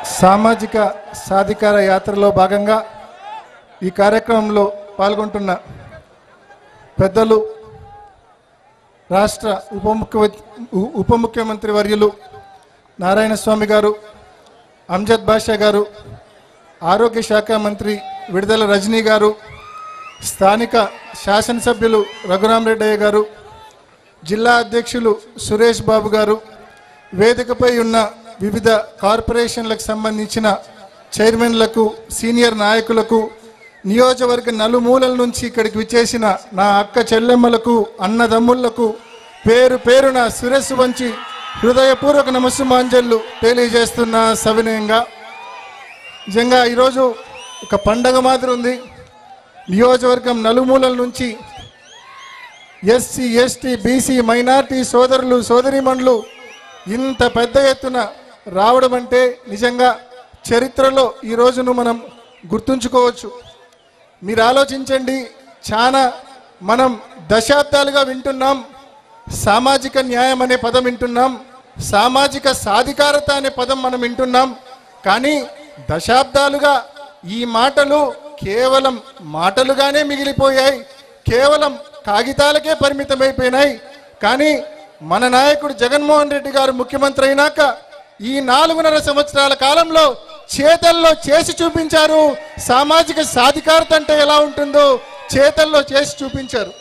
సామాజిక సాధికార యాత్రలో భాగంగా ఈ కార్యక్రమంలో పాల్గొంటున్న పెద్దలు రాష్ట్ర ఉప ముఖ్య ఉప ముఖ్యమంత్రి వర్యులు నారాయణ స్వామి గారు అంజద్ బాషా గారు ఆరోగ్య శాఖ మంత్రి విడుదల రజనీ గారు స్థానిక శాసనసభ్యులు రఘురామరెడ్డయ్య గారు జిల్లా అధ్యక్షులు సురేష్ బాబు గారు వేదికపై ఉన్న వివిధ కార్పొరేషన్లకు సంబంధించిన చైర్మన్లకు సీనియర్ నాయకులకు నియోజకవర్గ నలుమూలల నుంచి ఇక్కడికి విచ్చేసిన నా అక్క చెల్లెమ్మలకు అన్నదమ్ముళ్లకు పేరు పేరున శిరస్సు వంచి హృదయపూర్వక నమస్సుమాంజళ్ళు తెలియజేస్తున్న సవినయంగా నిజంగా ఈరోజు ఒక పండగ మాదిరి ఉంది నియోజకవర్గం నలుమూలల నుంచి ఎస్సీ ఎస్టీ బీసీ మైనార్టీ సోదరులు సోదరిమణులు ఇంత పెద్ద ఎత్తున రావడం అంటే నిజంగా చరిత్రలో ఈ రోజును మనం గుర్తుంచుకోవచ్చు మీరు ఆలోచించండి చాలా మనం దశాబ్దాలుగా వింటున్నాం సామాజిక న్యాయం అనే పదం వింటున్నాం సామాజిక సాధికారత అనే పదం మనం వింటున్నాం కానీ దశాబ్దాలుగా ఈ మాటలు కేవలం మాటలుగానే మిగిలిపోయాయి కేవలం కాగితాలకే పరిమితమైపోయినాయి కానీ మన నాయకుడు జగన్మోహన్ రెడ్డి గారు ముఖ్యమంత్రి అయినాక ఈ నాలుగున్నర సంవత్సరాల కాలంలో చేతల్లో చేసి చూపించారు సామాజిక సాధికారత అంటే ఎలా ఉంటుందో చేతల్లో చేసి చూపించారు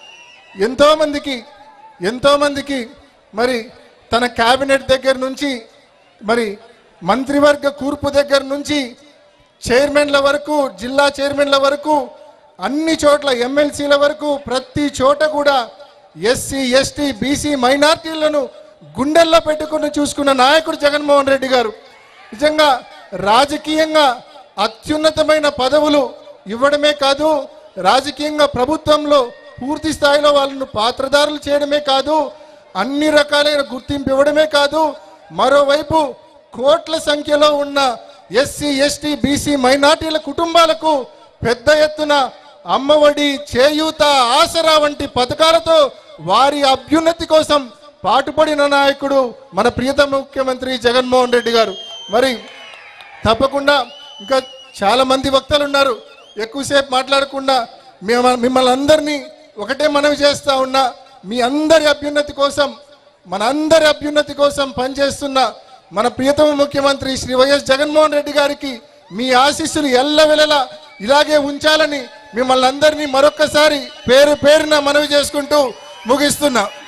ఎంతో మందికి ఎంతో మందికి మరి తన కేబినెట్ దగ్గర నుంచి మరి మంత్రివర్గ కూర్పు దగ్గర నుంచి చైర్మన్ల వరకు జిల్లా చైర్మన్ల వరకు అన్ని చోట్ల ఎమ్మెల్సీల వరకు ప్రతి చోట కూడా ఎస్సీ ఎస్టీ బీసీ మైనార్టీలను గుండెల్లో పెట్టుకుని చూసుకున్న నాయకుడు జగన్మోహన్ రెడ్డి గారు నిజంగా రాజకీయంగా అత్యున్నతమైన పదవులు ఇవ్వడమే కాదు రాజకీయంగా ప్రభుత్వంలో పూర్తి స్థాయిలో వాళ్ళను పాత్రదారులు చేయడమే కాదు అన్ని రకాలైన గుర్తింపు ఇవ్వడమే కాదు మరోవైపు కోట్ల సంఖ్యలో ఉన్న ఎస్సీ ఎస్టీ బీసీ మైనార్టీల కుటుంబాలకు పెద్ద ఎత్తున అమ్మఒడి చేయూత ఆసరా వంటి పథకాలతో వారి అభ్యున్నతి కోసం పాటుపడిన నాయకుడు మన ప్రియతమ ముఖ్యమంత్రి జగన్మోహన్ రెడ్డి గారు మరి తప్పకుండా ఇంకా చాలా మంది వక్తలు ఉన్నారు ఎక్కువసేపు మాట్లాడకుండా మేము మిమ్మల్ని అందరినీ ఒకటే మనవి చేస్తా ఉన్నా మీ అందరి అభ్యున్నతి కోసం మన అందరి అభ్యున్నతి కోసం పనిచేస్తున్న మన ప్రియతమ ముఖ్యమంత్రి శ్రీ వైఎస్ జగన్మోహన్ రెడ్డి గారికి మీ ఆశీస్సులు ఎల్లవెల్లలా ఇలాగే ఉంచాలని మిమ్మల్ని అందరినీ మరొక్కసారి పేరు పేరున మనవి చేసుకుంటూ ముగిస్తున్నా